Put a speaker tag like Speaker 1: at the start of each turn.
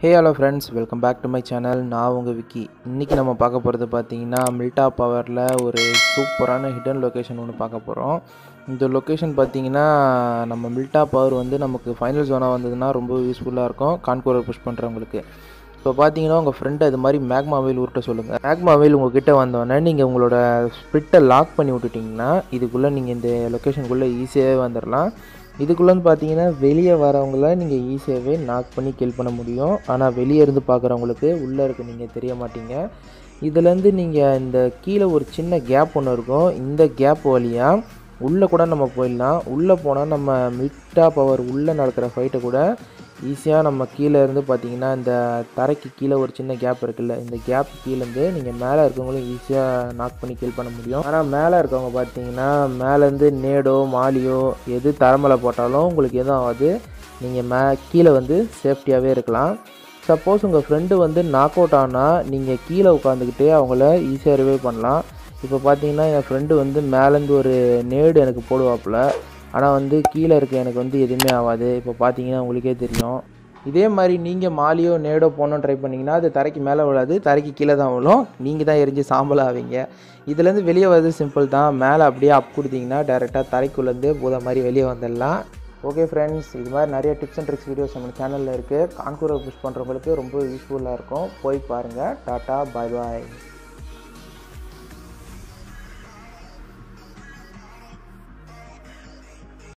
Speaker 1: hey hello friends welcome back to my channel நான் உங்கள் விக்கி இன்றைக்கி நம்ம பார்க்க போகிறது பார்த்தீங்கன்னா மில்டா பவரில் ஒரு சூப்பரான ஹிடன் லொக்கேஷன் ஒன்று பார்க்க போகிறோம் இந்த லொக்கேஷன் பார்த்தீங்கன்னா நம்ம மில்டா பவர் வந்து நமக்கு ஃபைனல் ஜோனாக வந்ததுன்னா ரொம்ப யூஸ்ஃபுல்லாக இருக்கும் கான்கூரர் புஷ் பண்ணுறவங்களுக்கு இப்போ பார்த்தீங்கன்னா உங்கள் ஃப்ரெண்டை இது மாதிரி மேக்மா வெயில் உருட்ட சொல்லுங்கள் மேக்மா வெயில் உங்ககிட்ட வந்தோடனே நீங்கள் உங்களோட ஸ்பிரிட்டை லாக் பண்ணி விட்டுட்டிங்கன்னா இதுக்குள்ளே நீங்கள் இந்த லொக்கேஷனுக்குள்ளே ஈஸியாகவே வந்துடலாம் இதுக்குள்ளே வந்து பார்த்தீங்கன்னா வெளியே வரவங்கள நீங்கள் ஈஸியாகவே நாக் பண்ணி கில் பண்ண முடியும் ஆனால் வெளியே இருந்து பார்க்குறவங்களுக்கு உள்ளே இருக்க நீங்கள் தெரிய மாட்டீங்க இதுலேருந்து நீங்கள் இந்த கீழே ஒரு சின்ன கேப் ஒன்று இருக்கும் இந்த கேப் வழியாக உள்ளே கூட நம்ம போயிடலாம் உள்ளே போனால் நம்ம மிட்டா பவர் உள்ளே நடக்கிற ஃபைட்டை கூட ஈஸியாக நம்ம கீழே இருந்து பார்த்தீங்கன்னா இந்த தரைக்கு கீழே ஒரு சின்ன கேப் இருக்குல்ல இந்த கேப் கீழேருந்து நீங்கள் மேலே இருக்கவங்களும் ஈஸியாக நாக் பண்ணி கில் பண்ண முடியும் ஆனால் மேலே இருக்கவங்க பார்த்தீங்கன்னா மேலேருந்து நேடோ மாலியோ எது தரமலை போட்டாலும் உங்களுக்கு எதுவும் ஆகாது நீங்கள் மே கீழே வந்து சேஃப்டியாகவே இருக்கலாம் சப்போஸ் உங்கள் ஃப்ரெண்டு வந்து நாக் அவுட் ஆனால் நீங்கள் கீழே உட்காந்துக்கிட்டே அவங்கள ஈஸியாக ரிவைவ் பண்ணலாம் இப்போ பார்த்தீங்கன்னா என் ஃப்ரெண்டு வந்து மேலேருந்து ஒரு நேடு எனக்கு போடுவாப்புல ஆனால் வந்து கீழே இருக்க எனக்கு வந்து எதுவுமே ஆகாது இப்போ பார்த்தீங்கன்னா உங்களுக்கே தெரியும் இதே மாதிரி நீங்கள் மாலியோ நேடோ போனோம் ட்ரை பண்ணிங்கன்னா அது தரைக்கு மேலே விழாது தரைக்கு கீழே தான் விழும் நீங்கள் தான் எரிஞ்சு சாம்பல் ஆவீங்க இதுலேருந்து வெளியே வர்றது சிம்பிள் தான் மேலே அப்படியே அப் கொடுத்தீங்கன்னா டேரெக்டாக தரைக்குள்ளேருந்து பூத மாதிரி வெளியே வந்துடலாம் ஓகே ஃப்ரெண்ட்ஸ் இது மாதிரி நிறைய டிப்ஸ் அண்ட் ட்ரிக்ஸ் வீடியோஸ் நம்ம சேனலில் இருக்குது கான்கூரை புஷ் பண்ணுறவங்களுக்கு ரொம்ப யூஸ்ஃபுல்லாக இருக்கும் போய் பாருங்கள் டாட்டா பாய் பாய்